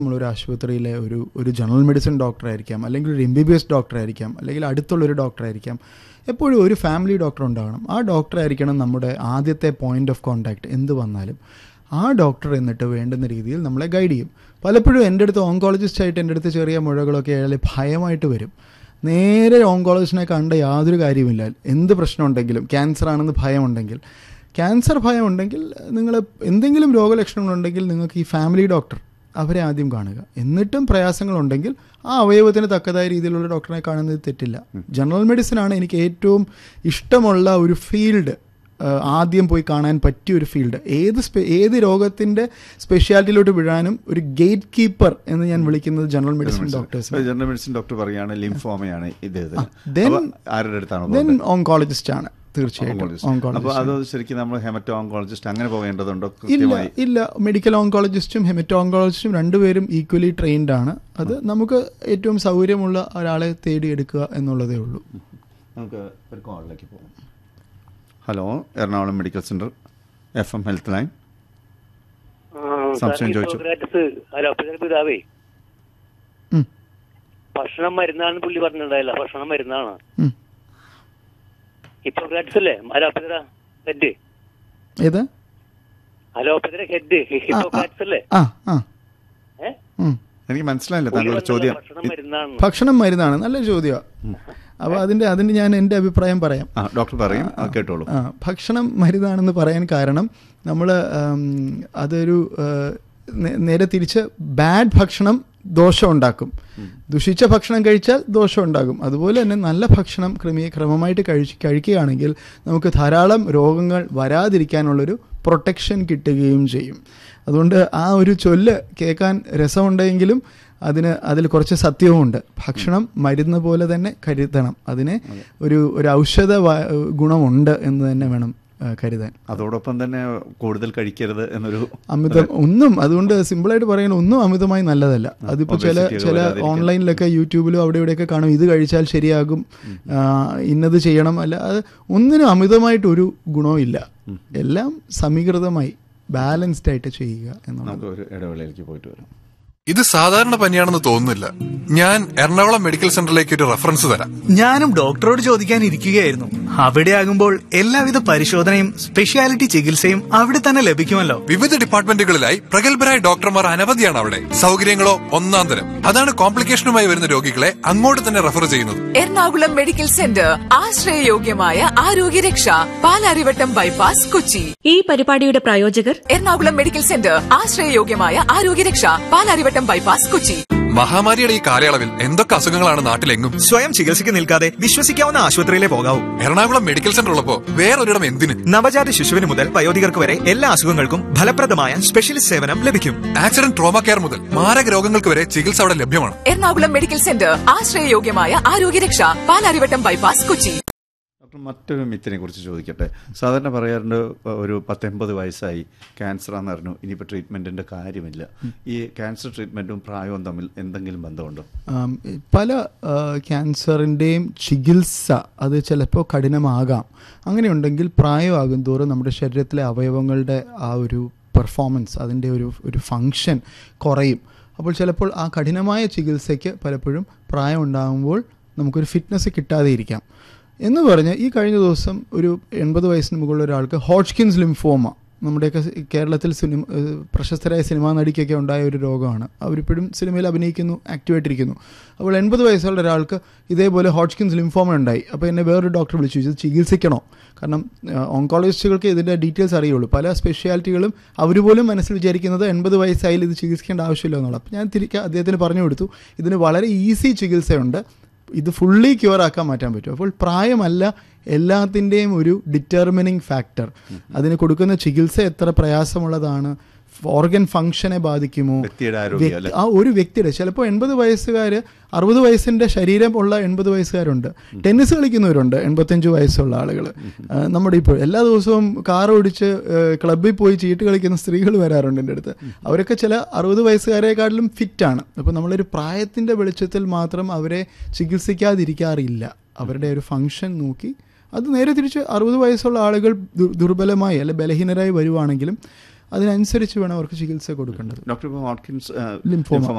നമ്മളൊരു ആശുപത്രിയിലെ ഒരു ഒരു ജനറൽ മെഡിസിൻ ഡോക്ടർ ആയിരിക്കാം അല്ലെങ്കിൽ ഒരു M B B S doctor ആയിരിക്കാം അല്ലെങ്കിൽ അടുത്തുള്ളൊരു ഡോക്ടർ ആയിരിക്കാം എപ്പോഴും ഒരു ഫാമിലി ഡോക്ടർ ഉണ്ടാകണം ആ ഡോക്ടർ ആയിരിക്കണം നമ്മുടെ ആദ്യത്തെ പോയിന്റ് ഓഫ് കോണ്ടാക്ട് എന്ത് വന്നാലും ആ ഡോക്ടർ എന്നിട്ട് വേണ്ടുന്ന രീതിയിൽ നമ്മളെ ഗൈഡ് ചെയ്യും പലപ്പോഴും എൻ്റെ അടുത്ത് ഓങ്കോളജിസ്റ്റ് ആയിട്ട് എൻ്റെ അടുത്ത് ചെറിയ മുഴകളൊക്കെ ആയാൽ ഭയമായിട്ട് വരും നേരെ ഓങ്കോളജിസ്റ്റിനെ കണ്ട യാതൊരു കാര്യമില്ല എന്ത് പ്രശ്നം ഉണ്ടെങ്കിലും ക്യാൻസർ ആണെന്ന് ഭയമുണ്ടെങ്കിൽ ക്യാൻസർ ഭയം ഉണ്ടെങ്കിൽ നിങ്ങൾ എന്തെങ്കിലും രോഗലക്ഷണങ്ങളുണ്ടെങ്കിൽ നിങ്ങൾക്ക് ഈ ഫാമിലി ഡോക്ടർ അവരെ ആദ്യം കാണുക എന്നിട്ടും പ്രയാസങ്ങളുണ്ടെങ്കിൽ ആ അവയവത്തിന് തക്കതായ രീതിയിലുള്ള ഡോക്ടറെ കാണുന്നത് തെറ്റില്ല ജനറൽ മെഡിസിൻ ആണ് എനിക്ക് ഏറ്റവും ഇഷ്ടമുള്ള ഒരു ഫീൽഡ് ആദ്യം പോയി കാണാൻ പറ്റിയ ഒരു ഫീൽഡ് ഏത് സ്പെ ഏത് രോഗത്തിൻ്റെ സ്പെഷ്യാലിറ്റിയിലോട്ട് വിടാനും ഒരു ഗേറ്റ് കീപ്പർ എന്ന് ഞാൻ വിളിക്കുന്നത് general medicine doctors general medicine doctor പറയാണ് ലിംഫോമയാണ് ഇദ്ദേഹത്തിന് then- അപ്പൊ ആരുടെ അടുത്താണ് ദെൻ ഓങ്കോളജിസ്റ്റ് ആണ് തീർച്ചയായിട്ടും അപ്പൊ ഓങ്കോളജിസ്റ്റ് അത് ശരിക്കും നമ്മൾ ഹെമറ്റോ ഓങ്കോളജിസ്റ്റ് അങ്ങനെ പോകേണ്ടതുണ്ടോ ഇല്ല കൃത്യമായി ഇല്ല മെഡിക്കൽ ഓങ്കോളജിസ്റ്റും ഹെമറ്റോ ഓങ്കോളജിസ്റ്റും രണ്ടുപേരും ഈക്വലി ട്രെയിൻഡ് ആണ് അത് നമുക്ക് ഏറ്റവും സൗകര്യമുള്ള ഒരാളെ തേടിയെടുക്കുക എന്നുള്ളതേ ഉള്ളൂ നമുക്ക് ഒരു കോളിലേക്ക് പോകാം hello Ernakulam medical centre F M health line സംശയം ചോദിച്ചു. അലോപ്പതിയുടെ പിതാവേ ഉം, ഭക്ഷണം മരുന്നാണെന്ന് പുള്ളി പറഞ്ഞിട്ടുണ്ടായില്ല ഭക്ഷണം മരുന്നാണ് ഉം. ഹിപ്പോക്രാറ്റ്സ് അല്ലേ അലോപ്പതിയുടെ ഹെഡ് ഏത് അലോപ്പതിയുടെ ഹെഡ് ഹിപ്പോക്രാറ്റ്സ് അല്ലേ ആ ആ ഏ? ഉം. എനിക്ക് മനസ്സിലായില്ല പുള്ളി താങ്കളുടെ പറഞ്ഞില്ല, ചോദ്യം ഭക്ഷണം മരുന്നാണ് ഭക്ഷണം മരുന്നാണ് നല്ല ചോദ്യമാണ് അപ്പോൾ അതിൻ്റെ അതിന് ഞാൻ എൻ്റെ അഭിപ്രായം പറയാം ആ ഡോക്ടർ പറയും ആ, കേട്ടോളൂ ആ ഭക്ഷണം മരുന്നാണെന്ന് പറയാൻ കാരണം നമ്മൾ അതൊരു ആ, നേ- നേരെ തിരിച്ച് ബാഡ് ഭക്ഷണം ദോഷം ഉണ്ടാക്കും ദുഷിച്ച ഭക്ഷണം കഴിച്ചാൽ ദോഷം ഉണ്ടാകും അതുപോലെ തന്നെ നല്ല ഭക്ഷണം ക്രമീ ക്രമമായിട്ട് കഴിച്ച് കഴിക്കുകയാണെങ്കിൽ നമുക്ക് ധാരാളം രോഗങ്ങൾ വരാതിരിക്കാനുള്ളൊരു പ്രൊട്ടക്ഷൻ കിട്ടുകയും ചെയ്യും അതുകൊണ്ട് ആ ഒരു ചൊല്ല് കേൾക്കാൻ രസമുണ്ടെങ്കിലും അതിന് അതിൽ കുറച്ച് സത്യവുമുണ്ട് ഭക്ഷണം മരുന്ന് പോലെ തന്നെ കരുതണം അതിന് ഒരു ഒരു ഔഷധ വ- ഗുണമുണ്ട് എന്ന് തന്നെ വേണം ആ, കരുതാൻ അതോടൊപ്പം തന്നെ കൂടുതൽ കഴിക്കരുത് എന്നൊരു അമിതം ഒന്നും അതുകൊണ്ട് സിമ്പിളായിട്ട് പറയുന്നത് ഒന്നും അമിതമായി നല്ലതല്ല അതിപ്പോൾ ചില Obesity ഒക്കെ ചില വരാതിരിക്കാൻ. ഓൺലൈനിലൊക്കെ യൂട്യൂബിലും അവിടെ ഇവിടെയൊക്കെ കാണും ഇത് കഴിച്ചാൽ ശരിയാകും ആ, ഇന്നത് ചെയ്യണം അല്ല അത് ഒന്നിനും അമിതമായിട്ടൊരു ഗുണവും ഇല്ല എല്ലാം സമീകൃതമായി ബാലൻസ്ഡ് ആയിട്ട് ചെയ്യുക എന്നുള്ളത് നമുക്ക് ഒരു ഇടവേളയിലേക്ക് പോയിട്ട് വരാം ഇത് സാധാരണ പനിയാണെന്ന് തോന്നുന്നില്ല ഞാൻ എറണാകുളം മെഡിക്കൽ സെന്ററിലേക്ക് ഒരു റെഫറൻസ് തരാം ഞാനും ഡോക്ടറോട് ചോദിക്കാൻ ഇരിക്കുകയായിരുന്നു അവിടെ ആകുമ്പോൾ എല്ലാവിധ പരിശോധനയും സ്പെഷ്യാലിറ്റി ചികിത്സയും അവിടെ തന്നെ ലഭിക്കുമല്ലോ വിവിധ ഡിപ്പാർട്ട്മെന്റുകളിലായി പ്രഗത്ഭരായ ഡോക്ടർമാർ അനവധിയാണ് അവിടെ സൗകര്യങ്ങളോ ഒന്നാം തരം അതാണ് കോംപ്ലിക്കേഷനുമായി വരുന്ന രോഗികളെ അങ്ങോട്ട് തന്നെ റെഫർ ചെയ്യുന്നത് എറണാകുളം മെഡിക്കൽ സെന്റർ ആശ്രയയോഗ്യമായ ആരോഗ്യരക്ഷ പാലാരിവട്ടം ബൈപ്പാസ് കൊച്ചി ഈ പരിപാടിയുടെ പ്രായോജകർ എറണാകുളം മെഡിക്കൽ സെന്റർ ആശ്രയയോഗ്യമായ ആരോഗ്യരക്ഷ പാലാരിവട്ടം ബൈപ്പാസ് കൊച്ചി മഹാമാരിയുടെ ഈ കാലയളവിൽ എന്തൊക്കെ അസുഖങ്ങളാണ് നാട്ടിലെങ്ങും സ്വയം ചികിത്സയ്ക്ക് നിൽക്കാതെ വിശ്വസിക്കാവുന്ന ആശുപത്രിയിലെ പോകാവൂ എറണാകുളം മെഡിക്കൽ സെന്റർ ഉള്ളപ്പോ വേറൊരിടം എന്തിന് നവജാത ശിശുവിന് മുതൽ വയോധികർക്ക് വരെ എല്ലാ അസുഖങ്ങൾക്കും ഫലപ്രദമായ സ്പെഷ്യലിസ്റ്റ് സേവനം ലഭിക്കും ആക്സിഡന്റ് ട്രോമ കെയർ മുതൽ മാരക രോഗങ്ങൾക്ക് വരെ ചികിത്സ അവിടെ ലഭ്യമാണ് എറണാകുളം മെഡിക്കൽ സെന്റർ ആശ്രയയോഗ്യമായ ആരോഗ്യരക്ഷ പാലാരിവട്ടം ബൈപ്പാസ് കൊച്ചി ഡോക്ടർ മറ്റൊരു മിത്തിനെ കുറിച്ച് ചോദിക്കട്ടെ സാധാരണ പറയാറുണ്ട് ഇപ്പൊ ഒരു പത്തൊമ്പത് വയസ്സായി ക്യാൻസർ ആണെന്ന് പറഞ്ഞു ഇനിയിപ്പോൾ ട്രീറ്റ്മെന്റിന്റെ കാര്യമില്ല ഈ ക്യാൻസർ ട്രീറ്റ്മെന്റും പ്രായവും തമ്മിൽ എന്തെങ്കിലും ബന്ധമുണ്ടോ ആം, പല ആ, ക്യാൻസറിൻ്റെയും ചികിത്സ അത് ചിലപ്പോൾ കഠിനമാകാം അങ്ങനെയുണ്ടെങ്കിൽ പ്രായമാകും തോറും നമ്മുടെ ശരീരത്തിലെ അവയവങ്ങളുടെ ആ ഒരു പെർഫോമൻസ് അതിൻ്റെ ഒരു ഒരു ഫങ്ഷൻ കുറയും അപ്പോൾ ചിലപ്പോൾ ആ കഠിനമായ ചികിത്സയ്ക്ക് പലപ്പോഴും പ്രായം ഉണ്ടാകുമ്പോൾ നമുക്കൊരു ഫിറ്റ്നസ് കിട്ടാതെ ഇരിക്കാം എന്ന് പറഞ്ഞ് ഈ കഴിഞ്ഞ ദിവസം ഒരു എൺപത് വയസ്സിന് മുകളിൽ ഒരാൾക്ക് ഹോട്ട്കിൻസ് ലിംഫോമ നമ്മുടെയൊക്കെ സി- കേരളത്തിൽ സിനിമ ഏഹ് പ്രശസ്തരായ സിനിമാ നടിക്കൊക്കെ ഉണ്ടായ ഒരു രോഗമാണ് അവരിപ്പോഴും സിനിമയിൽ അഭിനയിക്കുന്നു ആക്റ്റീവായിട്ടിരിക്കുന്നു അപ്പോൾ എൺപത് വയസ്സുള്ള ഒരാൾക്ക് ഇതേപോലെ ഹോട്ട്കിൻസ് ലിംഫോമ ഉണ്ടായി അപ്പോൾ എന്നെ വേറൊരു ഡോക്ടർ വിളിച്ചു ഇത് ചികിത്സിക്കണോ കാരണം ഓങ്കോളജിസ്റ്റുകൾക്ക് ഇതിൻ്റെ ഡീറ്റെയിൽസ് അറിയുള്ളൂ പല സ്പെഷ്യാലിറ്റികളും അവർ പോലും മനസ്സിൽ വിചാരിക്കുന്നത് എൺപത് വയസ്സായാലും ഇത് ചികിത്സിക്കേണ്ട ആവശ്യമില്ല എന്നുള്ളത് അപ്പോൾ ഞാൻ തിരികെ അദ്ദേഹത്തിന് പറഞ്ഞു കൊടുത്തു ഇതിന് വളരെ ഈസി ചികിത്സയുണ്ട് ഇത് ഫുള്ളി ക്യൂർ ആക്കാൻ മാറ്റാൻ പറ്റും അപ്പോൾ പ്രായമല്ല എല്ലാത്തിൻ്റെയും ഒരു ഡിറ്റർമിനിങ് ഫാക്ടർ അതിന് കൊടുക്കുന്ന ചികിത്സ എത്ര പ്രയാസമുള്ളതാണ് ഓർഗൻ ഫങ്ഷനെ ബാധിക്കുമോ വ്യക്തിയുടെ ആരോഗ്യം വ്യക്തി- അല്ലേ? ആ ഒരു വ്യക്തിയുടെ ചിലപ്പോൾ എൺപത് വയസ്സുകാർ അറുപത് വയസ്സിൻ്റെ ശരീരം ഉള്ള എൺപത് വയസ്സുകാരുണ്ട് ടെന്നീസ് കളിക്കുന്നവരുണ്ട് എൺപത്തഞ്ച് വയസ്സുള്ള ആളുകൾ നമ്മുടെ ഇപ്പോൾ എല്ലാ ദിവസവും കാർ ഓടിച്ച് ക്ലബ്ബിൽ പോയി ചീട്ട് കളിക്കുന്ന സ്ത്രീകൾ വരാറുണ്ട് എൻ്റെ അടുത്ത് അവരൊക്കെ ചില അറുപത് വയസ്സുകാരെക്കാട്ടിലും ഫിറ്റാണ് അപ്പോൾ നമ്മളൊരു പ്രായത്തിൻ്റെ വെളിച്ചത്തിൽ മാത്രം അവരെ ചികിത്സിക്കാതിരിക്കാറില്ല അവരുടെ ഒരു ഫങ്ഷൻ നോക്കി അത് നേരെ തിരിച്ച് അറുപത് വയസ്സുള്ള ആളുകൾ ദു- ദുർബലമായി അല്ലെ ബലഹീനരായി വരുവാണെങ്കിലും അതിനനുസരിച്ച് വേണം അവർക്ക് ചികിത്സ കൊടുക്കേണ്ടത് ഡോക്ടർ ഇപ്പോൾ വാട്കിൻസ് ലിംഫോമ.